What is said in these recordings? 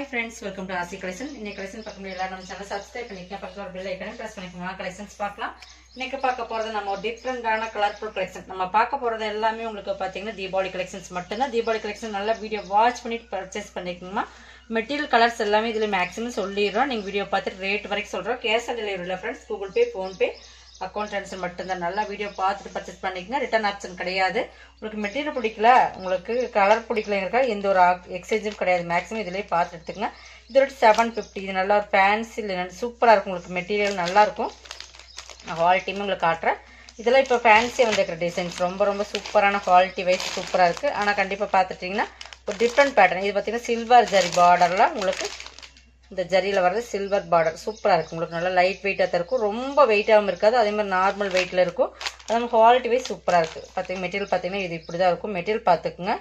hi friends welcome to Aasi collection இன்னைக்கு collection பார்க்க முடியல நம்ம சேனல் சப்ஸ்கிரைப் பண்ணிக்கலாம் பக்கத்தில் ஒரு பெல் ஐக்கனும் ப்ரெஸ் பண்ணிக்கலாம் கலெக்ஷன்ஸ் பார்க்கலாம் இன்னைக்கு பார்க்க போகிறது நம்ம ஒரு டிஃப்ரெண்டான கலர்ஃபுல் கலெக்ஷன் நம்ம பார்க்க போகிறது எல்லாமே உங்களுக்கு பார்த்தீங்கன்னா தீபாவளி கலெக்ஷன்ஸ் மட்டும்தான் தீபாவளி கலெக்ஷன் நல்லா வீடியோ வாட்ச் பண்ணிட்டு பர்ச்சேஸ் பண்ணிக்கோங்கம்மா மெட்டீரியல் கலர்ஸ் எல்லாமே இதில் மேக்ஸிமம் சொல்லிடுறோம் நீங்கள் வீடியோ பார்த்துட்டு ரேட் வரைக்கும் சொல்கிறோம் கேஷ் ஆன் டெலிவரி இல்லை friends Google Pay PhonePe account transfer மட்டும்தான் நல்லா வீடியோ பார்த்துட்டு பர்ச்சேஸ் பண்ணிக்கங்க ரிட்டர்ன் ஆப்ஷன் கிடையாது உங்களுக்கு மெட்டீரியல் பிடிக்கல உங்களுக்கு கலர் பிடிக்கலங்கிறக்கா எந்த ஒரு எக்ஸ்சேஞ்சும் கிடையாது மேக்ஸிமம் இதிலே பார்த்து எடுத்துக்கங்க இதோட செவன் ஃபிஃப்டி இது நல்லா ஒரு ஃபேன்சி இல்லை சூப்பராக இருக்கும் உங்களுக்கு மெட்டீரியல் நல்லாயிருக்கும் நான் குவாலிட்டியுமே உங்களுக்கு காட்டுறேன் இதெல்லாம் இப்போ ஃபேன்சியாக வந்துருக்கிற டிசைன்ஸ் ரொம்ப ரொம்ப சூப்பரான குவாலிட்டி வைஸ் சூப்பராக இருக்குது ஆனால் கண்டிப்பாக பார்த்துட்டிங்கன்னா ஒரு டிஃப்ரெண்ட் பேட்டர்ன் இது பார்த்தீங்கன்னா சில்வர் ஜரி பார்டரில் உங்களுக்கு இந்த ஜரியில் வர்றது சில்வர் பார்டர் சூப்பராக இருக்கும் உங்களுக்கு நல்லா லைட் வெயிட்டாக தான் இருக்கும் ரொம்ப வெயிட்டாகவும் இருக்காது அதே மாதிரி நார்மல் வெயிட்டில் இருக்கும் அது மாதிரி குவாலிட்டி வைஸ் சூப்பராக இருக்குது பார்த்தீங்க மெட்டீரியல் பார்த்தீங்கன்னா இது இப்படி தான் இருக்கும் மெட்டீரியல் பார்த்துக்குங்க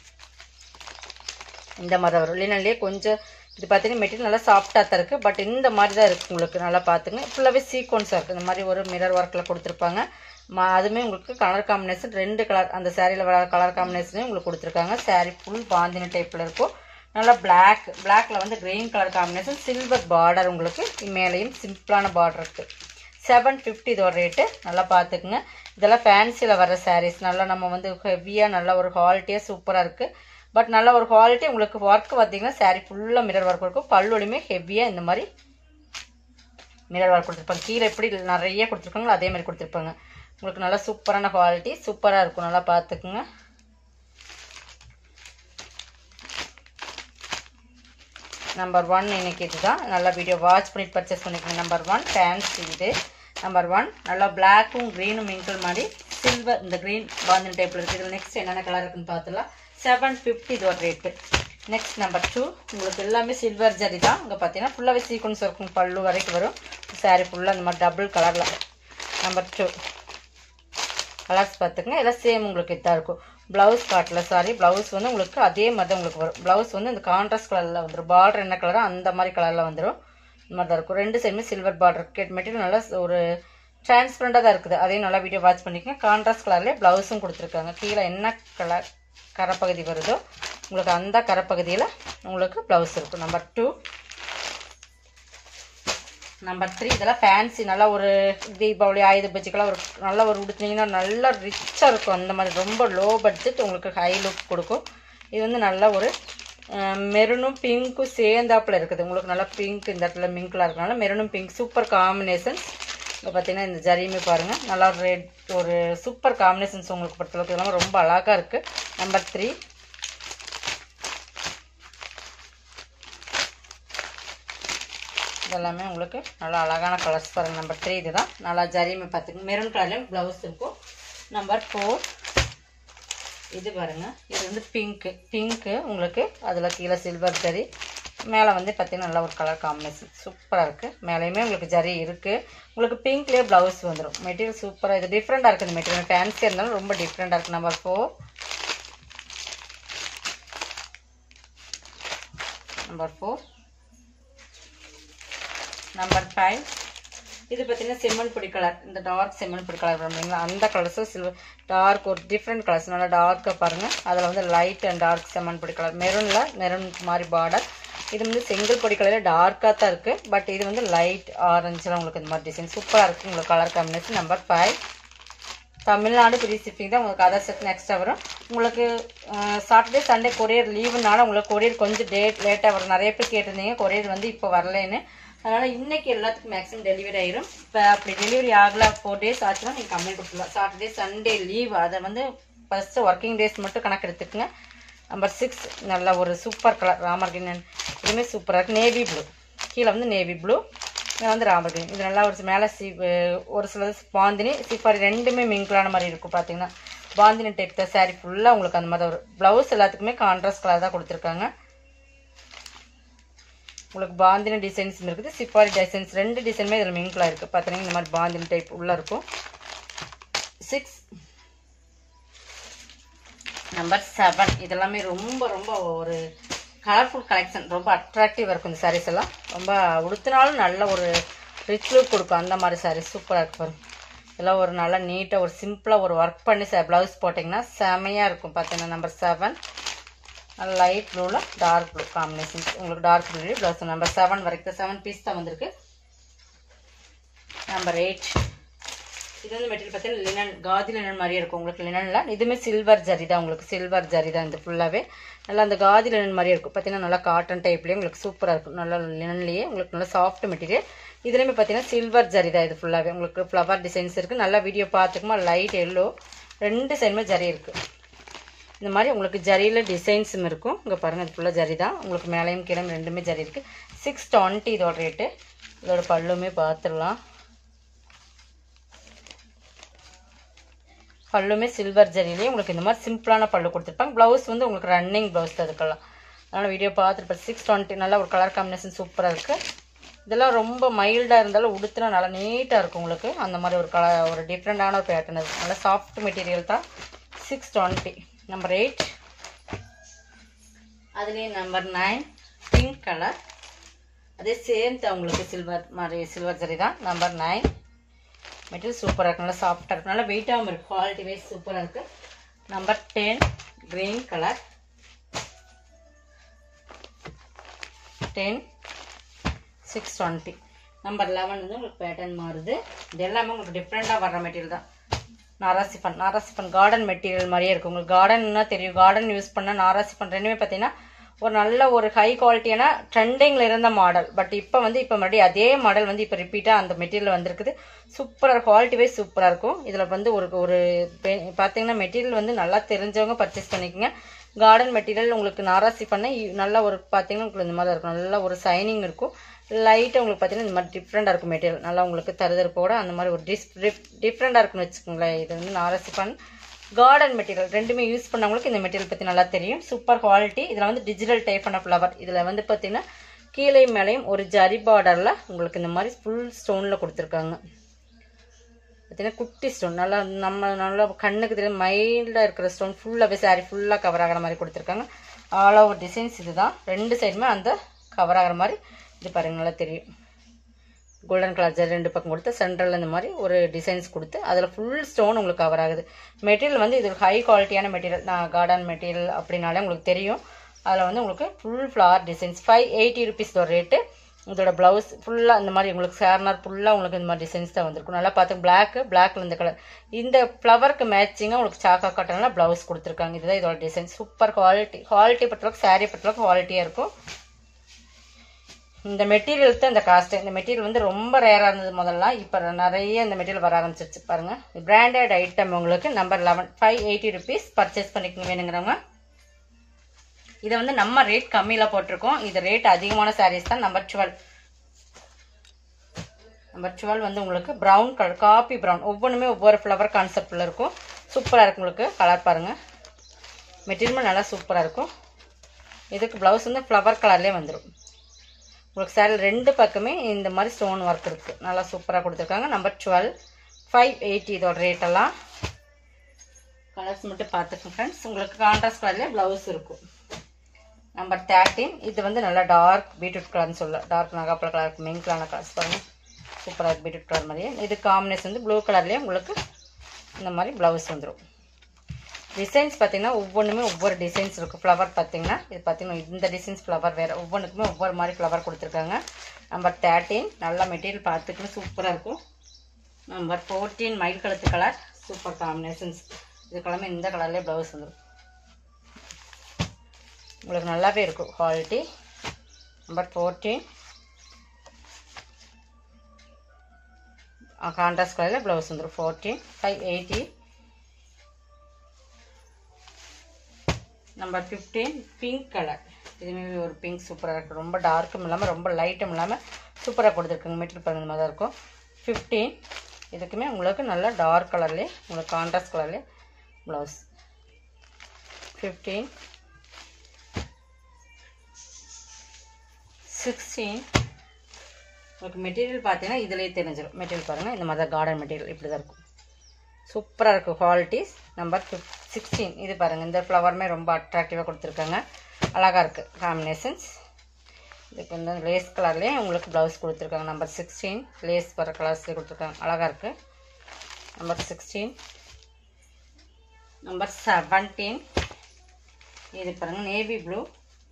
இந்த மாதிரி தான் வரும் லினன்லேயே கொஞ்சம் இது பார்த்தீங்கன்னா மெட்டீரியல் நல்லா சாஃப்டாக தான் இருக்குது பட் இந்த மாதிரி தான் இருக்குது உங்களுக்கு நல்லா பார்த்துங்க ஃபுல்லாகவே சீக்வன்ஸாக இருக்குது இந்த மாதிரி ஒரு மிரர் ஒர்க்கில் கொடுத்துருப்பாங்க மா அதுவுமே உங்களுக்கு கலர் காம்பினேஷன் ரெண்டு கலர் அந்த சேரீயில் வர கலர் காம்பினேஷனே உங்களுக்கு கொடுத்துருக்காங்க சாரீ ஃபுல் பாந்தின டைப்பில் இருக்கும் நல்லா பிளாக் பிளாக்ல வந்து green colour combination silver border உங்களுக்கு மேலேயும் சிம்பிளான பார்டர் இருக்குது செவன் ஃபிஃப்டி இதோட ரேட்டு நல்லா பார்த்துக்குங்க இதெல்லாம் ஃபேன்சியில் வர சாரீஸ் நல்லா நம்ம வந்து ஹெவியாக நல்ல ஒரு குவாலிட்டியாக சூப்பராக இருக்குது பட் நல்ல ஒரு குவாலிட்டி உங்களுக்கு ஒர்க் பார்த்தீங்கன்னா சாரீ ஃபுல்லாக மிரர் ஒர்க் இருக்கும் பல்லுலையுமே ஹெவியாக இந்த மாதிரி மிரர் ஒர்க் கொடுத்துருப்பாங்க கீழே எப்படி நிறைய கொடுத்துருக்காங்களோ அதே மாதிரி கொடுத்துருப்பாங்க உங்களுக்கு நல்லா சூப்பரான குவாலிட்டி சூப்பராக இருக்கும் நல்லா பார்த்துக்குங்க நம்பர் ஒன் இன்னைக்கு இதுதான் நல்லா வீடியோ வாட்ச் பண்ணிட்டு பர்ச்சேஸ் பண்ணிக்கோங்க நம்பர் ஒன் ஃபேன்சி இது நம்பர் ஒன் நல்லா பிளாக்கும் க்ரீனும் மிங்கிள் மாதிரி சில்வர் இந்த க்ரீன் பாந்தின் டைப்பில் இருக்குது இதில் நெக்ஸ்ட் என்னென்ன கலர் இருக்குன்னு பார்த்துலாம் செவன் ஃபிஃப்டி இதோட ரேட்டு நெக்ஸ்ட் நம்பர் டூ உங்களுக்கு எல்லாமே சில்வர் ஜரி தான் இங்கே பார்த்தீங்கன்னா ஃபுல்லாகவே சீக்வன்ஸ் இருக்கும் பல்லு வரைக்கும் வரும் சாரீ ஃபுல்லாக இந்த மாதிரி டபுள் கலரில் நம்பர் டூ கலர்ஸ் பார்த்துக்கங்க எல்லாம் சேம் உங்களுக்கு இதாக இருக்கும் ப்ளவுஸ் காட்டல சாரி ப்ளவுஸ் வந்து உங்களுக்கு அதே மாதிரி தான் உங்களுக்கு வரும் ப்ளவுஸ் வந்து இந்த கான்ட்ராஸ்ட் கலரில் வந்துடும் பார்டர் என்ன கலரோ அந்த மாதிரி கலரில் வந்துடும் இந்த மாதிரி தான் இருக்கும் ரெண்டு சைடுமே சில்வர் பார்டர் கேட் மெட்டீரியல் நல்லா ஒரு டிரான்ஸ்பரண்டாக தான் இருக்குது அதையும் நல்லா வீடியோ வாட்ச் பண்ணிக்கோங்க கான்ட்ராஸ்ட் கலர்லேயே ப்ளவுஸும் கொடுத்துருக்காங்க கீழே என்ன கலர் கரைப்பகுதி வருதோ உங்களுக்கு அந்த கரைப்பகுதியில் உங்களுக்கு ப்ளவுஸ் இருக்கும் நம்பர் டூ நம்பர் த்ரீ இதெல்லாம் ஃபேன்சி நல்லா ஒரு தீபாவளி ஆயுத பட்ஜெட்டுக்கெல்லாம் ஒரு நல்லா ஒரு உடுத்துனீங்கன்னா நல்லா ரிச்சாக இருக்கும் அந்த மாதிரி ரொம்ப லோ பட்ஜெட் உங்களுக்கு ஹை லுக் கொடுக்கும் இது வந்து நல்ல ஒரு மெரூனும் பிங்க்கும் சேர்ந்தாப்புல இருக்குது உங்களுக்கு நல்லா பிங்க் இந்த இடத்துல மிங்க்லாம் இருக்கனால மெரூனும் பிங்க் சூப்பர் காம்பினேஷன்ஸ் இப்போ பார்த்தீங்கன்னா இந்த ஜரியுமே பாருங்கள் நல்லா ஒரு ரெட் ஒரு சூப்பர் காம்பினேஷன்ஸ் உங்களுக்கு பொறுத்தளவுக்கு இதெல்லாம் ரொம்ப அழகாக இருக்குது நம்பர் த்ரீ இதெல்லாமே உங்களுக்கு நல்லா அழகான கலர்ஸ் பாருங்கள் நம்பர் த்ரீ இதுதான் நல்லா ஜரியுமே பார்த்துக்கோங்க மெரூன் கலர்லேயும் ப்ளவுஸ் இருக்கும் நம்பர் ஃபோர் இது பாருங்கள் இது வந்து பிங்க்கு பிங்க்கு உங்களுக்கு அதில் கீழே சில்வர் ஜரி மேலே வந்து பார்த்தீங்கன்னா நல்லா ஒரு கலர் காம்பினேஷன் சூப்பராக இருக்குது மேலேயுமே உங்களுக்கு ஜரி இருக்குது உங்களுக்கு பிங்க்லேயே ப்ளவுஸ் வந்துடும் மெட்டீரியல் சூப்பராக இது டிஃப்ரெண்ட்டாக இருக்குது இந்த மெட்டீரியல் ஃபேன்சியாக இருந்தாலும் ரொம்ப டிஃப்ரெண்ட்டாக இருக்குது number four number four number five இது பார்த்தீங்கன்னா செம்மண் பொடி கலர் இந்த டார்க் செம்மண் பொடி கலர் இல்லைங்களா அந்த கலர்ஸும் சில்வர் டார்க் ஒரு டிஃப்ரெண்ட் கலர்ஸ் நல்லா டார்க்காக பாருங்கள் அதில் வந்து லைட் அண்ட் டார்க் செம்மண் பொடி கலர் மெரூனில் மெரூன் மாதிரி பார்டர் இது வந்து செங்கல் பொடி கலரில் டார்க்காக தான் இருக்குது பட் இது வந்து லைட் ஆரஞ்சில் உங்களுக்கு இந்த மாதிரி டிசைன் சூப்பராக இருக்குது உங்களுக்கு colour combination number five Tamil Nadu free shipping தான் உங்களுக்கு அதர் செட் எக்ஸ்ட்ரா வரும் உங்களுக்கு சாட்டர்டே சண்டே கொரியர் லீவுனால உங்களுக்கு கொரியர் கொஞ்சம் டேட் லேட்டாக வரும் நிறைய பேர் கேட்டிருந்தீங்க கொரியர் வந்து இப்போ வரலன்னு அதனால் இன்றைக்கி எல்லாத்துக்கும் மேக்ஸிமம் டெலிவரி ஆயிரும் இப்போ அப்படி டெலிவரி ஆகல ஃபோர் டேஸ் ஆச்சுன்னா நீங்கள் கம்மி கொடுத்துடலாம் சாட்டர்டே சண்டே லீவ் அதை வந்து ஃபஸ்ட்டு ஒர்க்கிங் டேஸ் மட்டும் கணக்கு எடுத்துக்கங்க நம்பர் சிக்ஸ் நல்ல ஒரு சூப்பர் கலர் ராமர் கிரீன் இதுவுமே சூப்பராக இருக்குது நேவி ப்ளூ கீழே வந்து நேவி ப்ளூ இங்கே வந்து ராமர் கிரீன் இது நல்லா ஒரு மேலே சி ஒரு சிலது பாந்தினி சிஃபாரி ரெண்டுமே மிங்கிளான மாதிரி இருக்கும் பார்த்தீங்கன்னா பாந்தினி டைப் தான் சாரீ ஃபுல்லாக உங்களுக்கு அந்த மாதிரி ஒரு ப்ளவுஸ் எல்லாத்துக்குமே கான்ட்ராஸ்ட் கலர் தான் கொடுத்துருக்காங்க உங்களுக்கு பாந்தின டிசைன்ஸ் இருக்குது சிப்பாரி டிசைன்ஸ் ரெண்டு டிசைனுமே இதில் மிங்கிளாக இருக்குது பார்த்தீங்கன்னா இந்த மாதிரி பாந்தின டைப் உள்ளே இருக்கும் சிக்ஸ் நம்பர் செவன் இதெல்லாமே ரொம்ப ரொம்ப ஒரு கலர்ஃபுல் கலெக்ஷன் ரொம்ப அட்ராக்டிவாக இருக்கும் இந்த சாரீஸ் எல்லாம் ரொம்ப உடுத்தினாலும் நல்ல ஒரு ரிச் லுக் கொடுக்கும் அந்த மாதிரி சாரீஸ் சூப்பராக இருக்கு பாருங்க இதெல்லாம் ஒரு நல்லா நீட்டாக ஒரு சிம்பிளாக ஒரு ஒர்க் பண்ணி ப்ளவுஸ் போட்டிங்கன்னா செமையாக இருக்கும் பார்த்தீங்கன்னா நம்பர் செவன் லைட் ப்ளூவில் டார்க் ப்ளூ காம்பினேஷன் உங்களுக்கு dark blue blouse number seven வரைக்கும் செவன் பீஸ் தான் வந்திருக்கு நம்பர் எயிட் இது வந்து மெட்டீரியல் பார்த்தீங்கன்னா லினன் காதி லினன் மாதிரியே இருக்கும் உங்களுக்கு லினனில் இதுவுமே சில்வர் ஜரி தான் உங்களுக்கு சில்வர் ஜரி தான் இது ஃபுல்லாகவே நல்லா அந்த காதி லினன் மாதிரியே இருக்கும் பார்த்தீங்கன்னா நல்லா காட்டன் டைப்லேயே உங்களுக்கு சூப்பராக இருக்கும் நல்லா லினன்லேயே உங்களுக்கு நல்லா சாஃப்ட் மெட்டீரியல் இதுலேயுமே பார்த்தீங்கன்னா சில்வர் ஜரி தான் இது ஃபுல்லாகவே உங்களுக்கு ஃப்ளவர் டிசைன்ஸ் இருக்குது நல்லா வீடியோ பார்த்துக்குமா லைட் எல்லோ ரெண்டு சைடுமே ஜரி இருக்குது இந்த மாதிரி உங்களுக்கு ஜரியில் டிசைன்ஸும் இருக்கும் இங்கே பாருங்கள் இது ஃபுல்லாக ஜரி தான் உங்களுக்கு மேலேயும் கீழே ரெண்டுமே ஜரி இருக்குது சிக்ஸ் டுவெண்ட்டி இதோட ரேட்டு இதோட பல்லுமே பார்த்துடலாம் பல்லுமே சில்வர் ஜரிலேயே உங்களுக்கு இந்த மாதிரி சிம்பிளான பல்லு கொடுத்துருப்பாங்க ப்ளவுஸ் வந்து உங்களுக்கு ரன்னிங் ப்ளவுஸ் தான் அதுக்கெல்லாம் அதனால் வீடியோ பார்த்துருப்பேன் சிக்ஸ் டுவெண்ட்டி நல்லா ஒரு கலர் காம்பினேஷன் சூப்பராக இருக்குது இதெல்லாம் ரொம்ப மைல்டாக இருந்தாலும் உடுத்துனா நல்லா நீட்டாக இருக்கும் உங்களுக்கு அந்த மாதிரி ஒரு கலர் ஒரு டிஃப்ரெண்ட்டான ஒரு பேட்டர்ன் அது நல்லா சாஃப்ட் மெட்டீரியல் தான் சிக்ஸ் டுவெண்ட்டி நம்பர் எயிட் அதுலேயே நம்பர் நைன் பிங்க் கலர் அதே சேம் தான் உங்களுக்கு சில்வர் மாதிரி சில்வர் ஜரி தான் நம்பர் நைன் மெட்டீரியல் சூப்பராக இருக்கு நல்லா சாஃப்டாக இருக்கு நல்லா வெயிட்டாகவும் இருக்குது குவாலிட்டி வைஸ் சூப்பராக இருக்குது number ten green colour ten six twenty number eleven வந்து உங்களுக்கு பேட்டர்ன் மாறுது இது எல்லாமே உங்களுக்கு டிஃப்ரெண்ட்டாக வர்ற மெட்டீரியல் தான் நாராசிப்பன் நாராசிப்பன் கார்டன் மெட்டீரியல் மாதிரியே இருக்கும் உங்களுக்கு கார்டன்னா தெரியும் கார்டன் யூஸ் பண்ணால் நாராசிப்பன் ரெண்டுமே பார்த்தீங்கன்னா ஒரு நல்ல ஒரு ஹை குவாலிட்டியான ட்ரெண்டிங்கில் இருந்த மாடல் பட் இப்போ வந்து இப்போ மறுபடியும் அதே மாடல் வந்து இப்போ ரிப்பீட்டாக அந்த மெட்டீரியல் வந்திருக்குது சூப்பராக குவாலிட்டி வைஸ் சூப்பராக இருக்கும் இதில் வந்து ஒரு ஒரு பெ- பார்த்தீங்கன்னா மெட்டீரியல் வந்து நல்லா தெரிஞ்சவங்க பர்ச்சேஸ் பண்ணிக்கோங்க கார்டன் மெட்டீரியல் உங்களுக்கு நாராசி பண்ண நல்ல ஒரு பார்த்தீங்கன்னா உங்களுக்கு இந்த மாதிரி இருக்கும் நல்ல ஒரு சைனிங் இருக்கும் லைட்டாக உங்களுக்கு பார்த்தீங்கன்னா இந்த மாதிரி டிஃப்ரெண்ட்டாக இருக்கும் மெட்டீரியல் நல்லா உங்களுக்கு தருதற்போட அந்த மாதிரி ஒரு டிஸ் டிஃப்ரெண்ட்டாக இருக்குன்னு வச்சுக்கோங்களேன் இது வந்து நாராசி பண்ண கார்டன் மெட்டீரியல் ரெண்டுமே யூஸ் பண்ணவங்களுக்கு இந்த மெட்டீரியல் பற்றி நல்லா தெரியும் சூப்பர் குவாலிட்டி இதில் வந்து டிஜிட்டல் டைப் பண்ண ஃப்ளவர் இதில் வந்து பார்த்தீங்கன்னா கீழே மேலேயும் ஒரு ஜரி பார்டரில் உங்களுக்கு இந்த மாதிரி ஃபுல் ஸ்டோனில் கொடுத்துருக்காங்க பார்த்தீங்கன்னா குட்டி ஸ்டோன் நல்லா நம்ம நல்லா கண்ணுக்கு தெரியும் மைல்டாக இருக்கிற ஸ்டோன் ஃபுல்லாகவே சாரி ஃபுல்லாக கவர் ஆகிற மாதிரி கொடுத்துருக்காங்க ஆல் ஓவர் டிசைன்ஸ் இதுதான் ரெண்டு சைடுமே அந்த கவர் ஆகிற மாதிரி இது பாருங்க நல்லா தெரியும் கோல்டன் கலர் ஜரி ரெண்டு பக்கம் கொடுத்து சென்டரில் இந்த மாதிரி ஒரு டிசைன்ஸ் கொடுத்து அதில் ஃபுல் ஸ்டோன் உங்களுக்கு கவர் ஆகுது மெட்டீரியல் வந்து இது ஹை குவாலிட்டியான மெட்டீரியல் நான் கார்டன் மெட்டீரியல் அப்படின்னாலே உங்களுக்கு தெரியும் அதில் வந்து உங்களுக்கு full flower designs five eighty rupees ஒரு ரேட்டு இதோட ப்ளவுஸ் ஃபுல்லாக இந்த மாதிரி உங்களுக்கு சேர்னர் ஃபுல்லாக உங்களுக்கு இந்த மாதிரி டிசைன்ஸ் தான் வந்திருக்கும் நல்லா பார்த்து பிளாக்கு பிளாக்ல இந்த கலர் இந்த ஃப்ளவருக்கு மேட்சிங்காக உங்களுக்கு சாக்கா காட்டனில் ப்ளவுஸ் கொடுத்துருக்காங்க இதுதான் இதோட டிசைன் சூப்பர் குவாலிட்டி குவாலிட்டி பொறுத்தளவுக்கு saree பொறுத்தளவுக்கு குவாலிட்டியாக இருக்கும் இந்த மெட்டீரியல் தான் இந்த காஸ்ட் இந்த மெட்டீரியல் வந்து ரொம்ப ரேராக இருந்தது முதல்ல இப்போ நிறைய இந்த மெட்டீரியல் வர ஆரம்பிச்சிருச்சு பாருங்க பிராண்டட் ஐட்டம் உங்களுக்கு number eleven five eighty rupees purchase பண்ணிக்கங்க வேணுங்கிறவங்க இதை வந்து நம்ம ரேட் கம்மியில் போட்டிருக்கோம் இது ரேட் அதிகமான சாரீஸ் தான் நம்பர் டுவெல் நம்பர் டுவெல் வந்து உங்களுக்கு ப்ரௌன் கலர் காப்பி ப்ரௌன் ஒவ்வொன்றுமே ஒவ்வொரு ஃப்ளவர் கான்செப்டில் இருக்கும் சூப்பராக இருக்கும் உங்களுக்கு கலர் பாருங்கள் மெட்டீரியல் நல்லா சூப்பராக இருக்கும் இதுக்கு ப்ளவுஸ் வந்து ஃப்ளவர் கலர்லேயே வந்துடும் உங்களுக்கு சேரீ ரெண்டு பக்கமே இந்த மாதிரி ஸ்டோன் ஒர்க் இருக்குது நல்லா சூப்பராக கொடுத்துருக்காங்க நம்பர் டுவெல் ஃபைவ் எயிட்டி இதோட ரேட்டெல்லாம் கலர்ஸ் மட்டும் பார்த்துக்கோங்க ஃப்ரெண்ட்ஸ் உங்களுக்கு கான்ட்ராஸ்ட் கலர்லேயே ப்ளவுஸ் இருக்கும் நம்பர் தேர்ட்டீன் இது வந்து நல்லா டார்க் பீட்ரூட் கலர்னு சொல்ல டார்க் நகாப்பழ கலர் மெயின்கலான கலர்ஸ் பாருங்கள் சூப்பராக இருக்கு பீட்ரூட் கலர் மாதிரியே இது காம்பினேஷன் வந்து ப்ளூ கலர்லேயே உங்களுக்கு இந்த மாதிரி ப்ளவுஸ் வந்துடும் டிசைன்ஸ் பார்த்தீங்கன்னா ஒவ்வொன்றுமே ஒவ்வொரு டிசைன்ஸ் இருக்குது ஃப்ளவர் பார்த்தீங்கன்னா இது பார்த்தீங்கன்னா இந்த டிசைன்ஸ் ஃப்ளவர் வேறு ஒவ்வொன்றுக்குமே ஒவ்வொரு மாதிரி ஃப்ளவர் கொடுத்துருக்காங்க நம்பர் தேர்ட்டீன் நல்ல மெட்டீரியல் பார்த்துக்கணும் சூப்பராக இருக்கும் நம்பர் ஃபோர்டீன் மயில் கழுத்து கலர் சூப்பர் காம்பினேஷன்ஸ் இதுக்கெல்லாமே இந்த கலர்லேயே ப்ளவுஸ் வந்துடும் உங்களுக்கு நல்லாவே இருக்கும் குவாலிட்டி நம்பர் ஃபோர்டீன் கான்ட்ராஸ்ட் கலரில் ப்ளவுஸ் வந்துடும் fourteen five eighty number fifteen pink colour இதுவுமே ஒரு பிங்க் சூப்பராக இருக்குது ரொம்ப டார்க்கும் இல்லாமல் ரொம்ப லைட்டும் இல்லாமல் சூப்பராக கொடுத்துருக்குங்க மெட்டீரியல் பாருங்க மாதிரி தான் இருக்கும் ஃபிஃப்டீன் இதுக்குமே உங்களுக்கு நல்ல டார்க் கலர்லேயே உங்களுக்கு கான்ட்ராஸ்ட் கலர்லேயே ப்ளவுஸ் ஃபிஃப்டீன் சிக்ஸ்டீன் உங்களுக்கு மெட்டீரியல் பார்த்தீங்கன்னா இதுலேயே தெரிஞ்சிடும் மெட்டீரியல் பாருங்கள் இந்த மாதிரி தான் கார்டன் மெட்டீரியல் இப்படி தான் இருக்கும் சூப்பராக இருக்குது குவாலிட்டிஸ் நம்பர் ஃபிஃப் சிக்ஸ்டீன் இது பாருங்கள் இந்த ஃப்ளவருமே ரொம்ப அட்ராக்டிவாக கொடுத்துருக்காங்க அழகாக இருக்குது காம்பினேஷன்ஸ் இதுக்கு வந்து லேஸ் கலர்லேயே உங்களுக்கு ப்ளவுஸ் கொடுத்துருக்காங்க நம்பர் சிக்ஸ்டீன் லேஸ் வர கலர்ஸ்லேயே கொடுத்துருக்காங்க அழகாக இருக்குது நம்பர் சிக்ஸ்டீன் நம்பர் செவன்டீன் இது பாருங்க நேவி ப்ளூ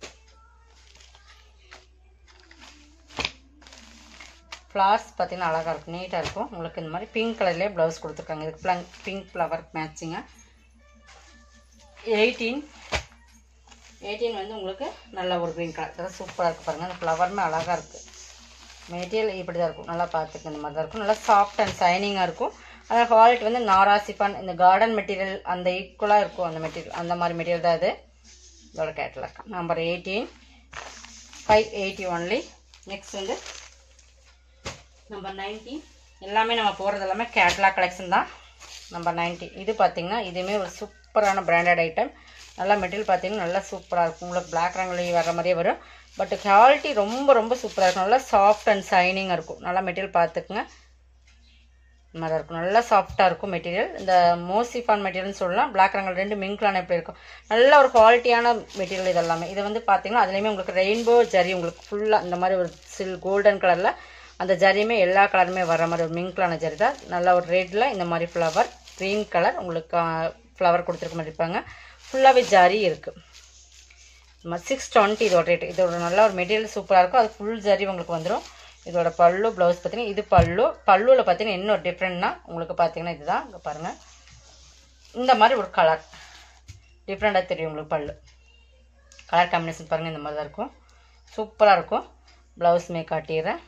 ஃப்ளார்ஸ் பார்த்தீங்கன்னா அழகாக இருக்கும் நீட்டாக இருக்கும் உங்களுக்கு இந்த மாதிரி பிங்க் கலர்லேயே ப்ளவுஸ் கொடுத்துருக்காங்க இதுக்கு பிளாங் பிங்க் ஃப்ளவர் மேட்சிங்க எயிட்டீன் எயிட்டீன் வந்து உங்களுக்கு நல்ல ஒரு க்ரீன் கலர் இதெல்லாம் சூப்பராக இருக்குது பாருங்கள் அந்த ஃப்ளவருமே அழகாக இருக்குது மெட்டீரியல் இப்படி தான் இருக்கும் நல்லா பார்த்துக்க இந்த மாதிரி தான் இருக்கும் நல்லா சாஃப்ட் அண்ட் ஷைனிங்காக இருக்கும் அதோட குவாலிட்டி வந்து நாராசிப்பான் இந்த கார்டன் மெட்டீரியல் அந்த ஈக்குவலாக இருக்கும் அந்த மெட்டீரியல் அந்த மாதிரி மெட்டீரியல் தான் இது இதோட catalogue number eighteen five eighty only next வந்து நம்பர் நைன்டீன் எல்லாமே நம்ம போகிறது எல்லாமே கேட்லாக் கலெக்ஷன் தான் நம்பர் நைன்டீன் இது பார்த்தீங்கன்னா இதுவுமே ஒரு சூப்பரான பிராண்டட் ஐட்டம் நல்லா மெட்டீரியல் பார்த்தீங்கன்னா நல்லா சூப்பராக இருக்கும் உங்களுக்கு பிளாக் ரங்கலி வர மாதிரியே வரும் பட் குவாலிட்டி ரொம்ப ரொம்ப சூப்பராக இருக்கும் நல்லா சாஃப்ட் அண்ட் ஷைனிங்காக இருக்கும் நல்லா மெட்டீரியல் பார்த்துக்குங்க இந்த மாதிரி இருக்கும் நல்லா சாஃப்டாக இருக்கும் மெட்டீரியல் இந்த மோசிஃபான் மெட்டீரியல்னு சொல்லலாம் பிளாக் ரங்கல் ரெண்டு மிங்க்லான எப்படி இருக்கும் நல்ல ஒரு குவாலிட்டியான மெட்டீரியல் இது எல்லாமே இது வந்து பார்த்தீங்கன்னா அதுலேயுமே உங்களுக்கு ரெயின்போ ஜரி உங்களுக்கு ஃபுல்லாக இந்த மாதிரி ஒரு சில் கோல்டன் கலரில் அந்த ஜரியுமே எல்லா கலருமே வர மாதிரி ஒரு மிங்க்லான ஜரி தான் நல்ல ஒரு ரெட்டில் இந்த மாதிரி ஃப்ளவர் க்ரீன் கலர் உங்களுக்கு ஃப்ளவர் கொடுத்துருக்க மாதிரி இருப்பாங்க ஃபுல்லாகவே ஜரி இருக்குது நம்ம சிக்ஸ் டுவெண்ட்டி இதோட ரேட் இதோட நல்ல ஒரு மெட்டீரியல் சூப்பராக இருக்கும் அது ஃபுல் ஜரி உங்களுக்கு வந்துடும் இதோட பல்லு ப்ளவுஸ் பார்த்தீங்கன்னா இது பல்லு பல்லுவில் பார்த்தீங்கன்னா இன்னொரு டிஃப்ரெண்ட்னா உங்களுக்கு பார்த்தீங்கன்னா இதுதான் இங்கே பாருங்கள் இந்த மாதிரி ஒரு கலர் டிஃப்ரெண்ட்டாக தெரியும் உங்களுக்கு பல்லு கலர் காம்பினேஷன் பாருங்கள் இந்த மாதிரி தான் இருக்கும் சூப்பராக இருக்கும் ப்ளவுஸுமே காட்டிடுறேன்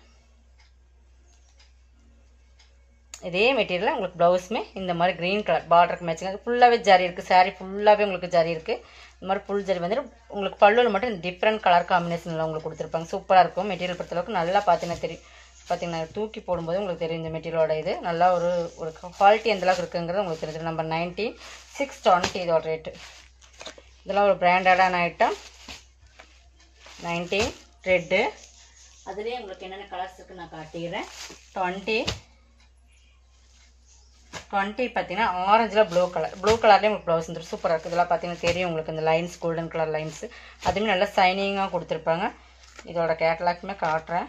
இதே மெட்டீரியலில் உங்களுக்கு ப்ளவுஸுமே இந்த மாதிரி க்ரீன் கலர் பார்டருக்கு மேட்சிங் அது ஃபுல்லாகவே ஜரி இருக்குது சாரீ ஃபுல்லாகவே உங்களுக்கு ஜரி இருக்குது இந்த மாதிரி ஃபுல் ஜரி வந்துட்டு உங்களுக்கு பல்லுவில் மட்டும் இந்த டிஃப்ரெண்ட் கலர் காம்பினேஷனில் உங்களுக்கு கொடுத்துருப்பாங்க சூப்பராக இருக்கும் மெட்டீரியல் பொறுத்தளவுக்கு நல்லா பார்த்தீங்கன்னா தெரியும் பார்த்தீங்கன்னா தூக்கி போடும்போது உங்களுக்கு தெரியும் இந்த மெட்டீரியலோட இது நல்லா ஒரு ஒரு குவாலிட்டி எந்த அளவுக்கு இருக்குங்கிறது உங்களுக்கு தெரிஞ்சது நம்பர் நைன்டீன் சிக்ஸ் டுவெண்ட்டி இதோட ரேட்டு இதெல்லாம் ஒரு பிராண்டடான ஐட்டம் நைன்டீன் ரெட்டு அதுலேயே உங்களுக்கு என்னென்ன கலர்ஸ் இருக்குது நான் காட்டிடுறேன் டுவெண்ட்டி டுவெண்ட்டி பார்த்தீங்கன்னா ஆரஞ்சில் ப்ளூ கலர் ப்ளூ கலர்லேயே உங்களுக்கு ப்ளவுஸ் வந்துடும் சூப்பராக இருக்குது இதெல்லாம் பார்த்தீங்கன்னா தெரியும் உங்களுக்கு இந்த லைன்ஸ் கோல்டன் கலர் லைன்ஸ் அதுவுமே நல்லா சைனிங்காக கொடுத்துருப்பாங்க இதோட கேட்லாக்குமே காட்டுறேன்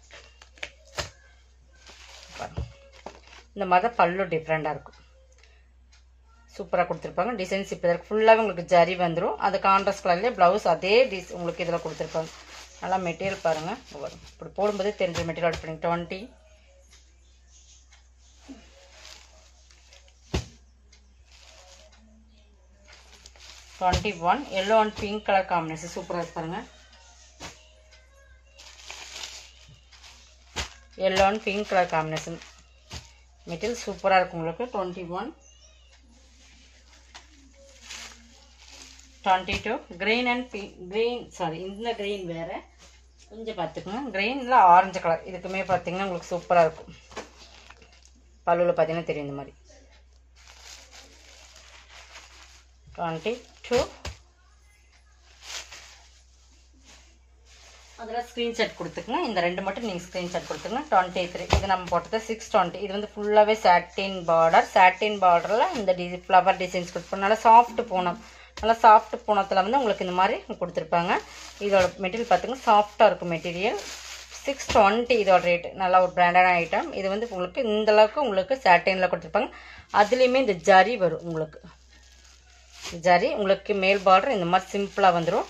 இந்த மாதிரி தான் பல்லு டிஃப்ரெண்ட்டாக இருக்கும் சூப்பராக கொடுத்துருப்பாங்க டிசைன்ஸ் இப்போ இருக்கு ஃபுல்லாகவே உங்களுக்கு ஜரி வந்துடும் அது கான்ட்ராஸ்ட் கலர்லேயே ப்ளவுஸ் அதே டிஸ் உங்களுக்கு இதில் கொடுத்துருப்பாங்க நல்லா மெட்டீரியல் பாருங்கள் வரும் இப்படி போடும்போதே தெரிஞ்ச மெட்டீரியல் பண்ணி twenty twenty one yellow and pink colour combination சூப்பராக இருக்கு பாருங்க yellow and pink colour combination material சூப்பராக இருக்கும் உங்களுக்கு twenty one twenty two green and pink green sorry இந்த க்ரீன் வேறு கொஞ்சம் பார்த்துக்குங்க க்ரீனில் ஆரஞ்சு கலர் இதுக்குமே பார்த்தீங்கன்னா உங்களுக்கு சூப்பராக இருக்கும் பல்லுவில் பார்த்தீங்கன்னா தெரியும் இந்த மாதிரி டுவெண்ட்டி டூ அதில் ஸ்க்ரீன்ஷாட் கொடுத்துக்குங்க இந்த ரெண்டு மட்டும் நீங்கள் ஸ்க்ரீன்ஷாட் கொடுத்துங்க டுவெண்ட்டி த்ரீ இது நம்ம போட்டது சிக்ஸ் டுவெண்ட்டி இது வந்து ஃபுல்லாகவே சாட்டின் பார்டர் சாட்டின் பார்டரில் இந்த டி ஃப்ளவர் டிசைன்ஸ் கொடுத்துருப்போம் நல்லா சாஃப்ட் பூனம் நல்லா சாஃப்ட் பூனத்தில் வந்து உங்களுக்கு இந்த மாதிரி கொடுத்துருப்பாங்க இதோட மெட்டீரியல் பார்த்துங்க சாஃப்டாக இருக்கும் மெட்டீரியல் சிக்ஸ் டுவெண்ட்டி இதோட ரேட் நல்லா ஒரு பிராண்டடான ஐட்டம் இது வந்து உங்களுக்கு இந்த அளவுக்கு உங்களுக்கு சாட்டினில் கொடுத்துருப்பாங்க அதுலேயுமே இந்த ஜரி வரும் உங்களுக்கு ஜரி உங்களுக்கு மேல் பார்டர் இந்த மாதிரி சிம்பிளாக வந்துடும்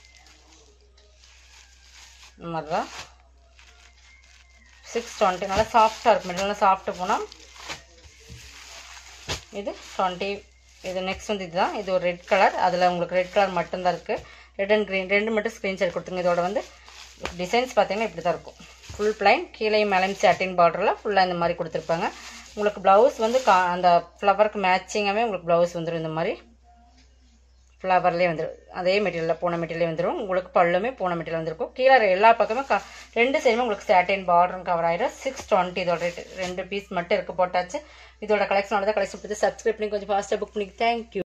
இந்த மாதிரி தான் சிக்ஸ் டுவெண்ட்டி நல்லா சாஃப்டாக இருக்கும் மெட்டீரியல் நல்லா சாஃப்ட்டு போனால் இது டுவெண்ட்டி இது நெக்ஸ்ட் வந்து இதுதான் இது ஒரு ரெட் கலர் அதில் உங்களுக்கு ரெட் கலர் மட்டும்தான் இருக்குது ரெட் அண்ட் க்ரீன் ரெண்டு மட்டும் ஸ்க்ரீன்ஷாட் கொடுத்துங்க இதோட வந்து டிசைன்ஸ் பார்த்தீங்கன்னா இப்படி தான் இருக்கும் ஃபுல் பிளைன் கீழே மேலேயும் சாட்டின் பார்டரில் ஃபுல்லாக இந்த மாதிரி கொடுத்துருப்பாங்க உங்களுக்கு ப்ளவுஸ் வந்து கா அந்த ஃப்ளவருக்கு மேட்சிங்காகவே உங்களுக்கு ப்ளவுஸ் வந்துடும் இந்த மாதிரி ஃப்ளவர்லேயே வந்துடும் அதே மெட்டீரியலில் பூனை மெட்டீரியல் வந்துடும் உங்களுக்கு பல்லுமே பூனை மெட்டீரியல் வந்துருக்கும் கீழே எல்லா பக்கமே க ரெண்டு சைடுமே உங்களுக்கு சாட்டின் பார்டரும் கவர் ஆகிடும் சிக்ஸ் டுவெண்ட்டி இதோட ரேட்டு ரெண்டு பீஸ் மட்டும் இருக்க போட்டாச்சு இதோட கலெக்ஷனோட தான் கலெக்ஷன் பற்றி சப்ஸ்கிரைப் பண்ணி கொஞ்சம் ஃபாஸ்ட்டாக புக் பண்ணி தேங்க்யூ